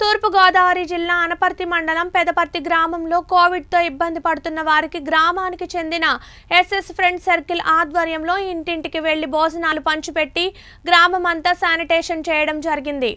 తూర్పుగోదావరి జిల్లా అనపర్తి మండలం పెదపర్తి గ్రామంలో కోవిడ్తో ఇబ్బంది పడుతున్న వారికి గ్రామానికి చెందిన ఎస్ఎస్ ఫ్రెండ్ సర్కిల్ ఆధ్వర్యంలో ఇంటింటికి వెళ్లి భోజనాలు పంచిపెట్టి గ్రామమంతా శానిటేషన్ చేయడం జరిగింది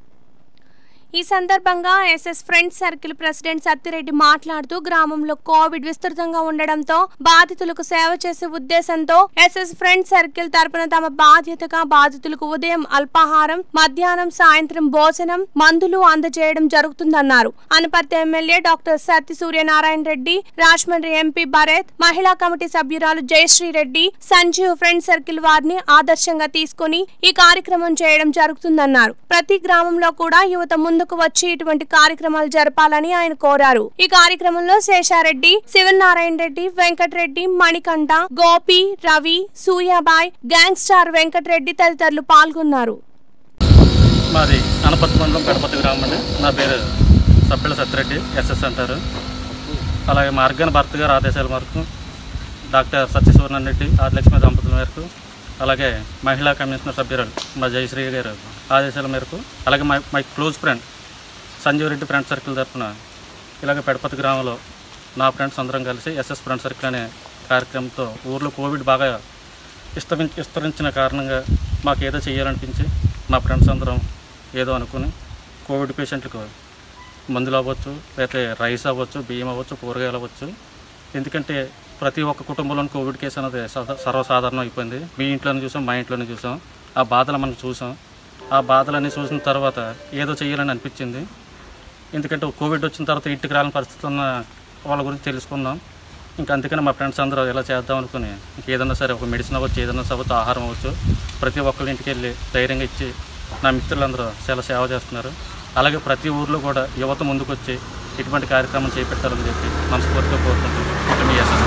ఈ సందర్భంగా SS friends circle president Sattireddy మాట్లాడుతూ గ్రామంలో కోవిడ్ విస్తృతంగా ఉండడంతో బాధితులకు సేవ చేసే ఉద్దేశంతో ఎస్ఎస్ ఫ్రెండ్స్ సర్కిల్ తరపున తమ బాధ్యతగా బాధితులకు ఉదయం అల్పాహారం మధ్యాహ్నం సాయంత్రం భోజనం మందులు అందజేయడం జరుగుతుందన్నారు Anaparthi MLA doctor Satya Suryanarayana Reddy Rajahmundry MP Bharat మహిళా కమిటీ సభ్యురాలు జయశ్రీ రెడ్డి సంజీవ్ ఫ్రెండ్ సర్కిల్ వారిని ఆదర్శంగా తీసుకుని ఈ కార్యక్రమం చేయడం జరుగుతుందన్నారు ప్రతి గ్రామంలో కూడా యువత ముందుకు వచ్చి ఇటువంటి కార్యక్రమాలు జరపాలని ఆయన కోరారు ఈ కార్యక్రమంలో శేషారెడ్డి శివనారాయణ రెడ్డి వెంకటరెడ్డి మణికంఠ గోపి రవి సూర్యాబాయ్ గ్యాంగ్ స్టార్ వెంకటరెడ్డి తదితరులు పాల్గొన్నారు మాది అనపర్తి మండలం గణపతి గ్రామం అండి నా పేరు సభ్యుల సత్యరెడ్డి ఎస్ఎస్ అంటారు అలాగే మార్గాన భర్త గారు ఆదేశాల మేరకు డాక్టర్ సత్యసూర్ణ రెడ్డి ఆదిలక్ష్మి దంపతుల మేరకు అలాగే మహిళా కమిషనర్ సభ్యురాలు మా జయశ్రీ గారు ఆదేశాల మేరకు అలాగే my my close friend Sanjeev Reddy friend circle తరఫున ఇలాగ పెడపతి గ్రామంలో నా ఫ్రెండ్స్ అందరం కలిసి ఎస్ఎస్ ఫ్రెండ్ సర్కిల్ అనే కార్యక్రమంతో ఊర్లో కోవిడ్ బాగా విస్తరి విస్తరించిన కారణంగా మాకు ఏదో చేయాలనిపించి మా ఫ్రెండ్స్ అందరం ఏదో అనుకుని కోవిడ్ పేషెంట్లకు మందులు అవ్వచ్చు లేకపోతే రైస్ అవ్వచ్చు బియ్యం అవ్వచ్చు కూరగాయలు అవ్వచ్చు ఎందుకంటే ప్రతి ఒక్క కుటుంబంలోని కోవిడ్ కేసు అనేది సర్వ- సర్వసాధారణం అయిపోయింది మీ ఇంట్లోనే చూసాం మా ఇంట్లోనే చూసాం ఆ బాధలు మనం చూసాం ఆ బాధలన్నీ చూసిన తర్వాత ఏదో చేయాలని అనిపించింది ఎందుకంటే కోవిడ్ వచ్చిన తర్వాత ఇంటికి రాని పరిస్థితి ఉన్న వాళ్ళ గురించి తెలుసుకుందాం ఇంకా అందుకని మా ఫ్రెండ్స్ అందరూ ఎలా చేద్దాం అనుకుని ఇంక ఏదైనా సరే ఒక మెడిసిన్ అవ్వచ్చు ఏదైనా అవ్వచ్చు ఆహారం అవ్వచ్చు ప్రతి ఒక్కరి ఇంటికి వెళ్ళి ధైర్యంగా ఇచ్చి నా మిత్రులందరూ చాలా సేవ చేస్తున్నారు అలాగే ప్రతి ఊర్లో కూడా యువత ముందుకు వచ్చి ఇటువంటి కార్యక్రమం చేపట్టాలని చెప్పి మనస్ఫూర్తిగా కోరుకుంటున్నాను ఇంకా మీ ఎస్ఎస్